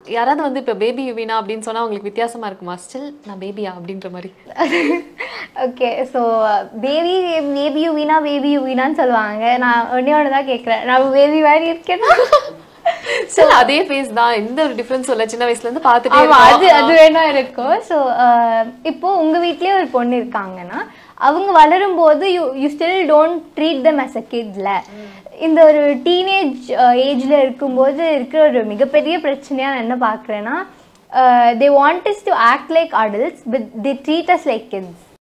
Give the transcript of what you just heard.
யாராவது வந்து இப்போ பேபி யுவினா அப்படின்னு சொன்னா உங்களுக்கு வித்தியாசமா இருக்குமா ஸ்டில் நான் பேபியா அப்படின்ற மாதிரி ஓகே ஸோ பேபி பேபி யூவினா பேபி யூவினான்னு சொல்லுவாங்க நான் ஒன்றே ஒன்று தான் கேட்குறேன் நான் பேபி மாதிரி இருக்கேன்னா ஸ்டில் அதே ஃபேஸ் தான் எந்த ஒரு டிஃபரன்ஸ் இல்ல சின்ன வயசுல இருந்து பார்த்துட்டே ஆமா அது இருக்கோம். அது வேணா இருக்கும் ஸோ இப்போ உங்க வீட்லயே ஒரு பொண்ணு இருக்காங்கன்னா அவங்க வளரும் போது you you still don't treat them as a கிட்ல இந்த ஒரு டீனேஜ் ஏஜ்ல இருக்கும்போது இருக்கிற ஒரு மிகப்பெரிய பிரச்சனையா நான் என்ன பார்க்குறேன்னா they want is to act like adults but they treat us like kids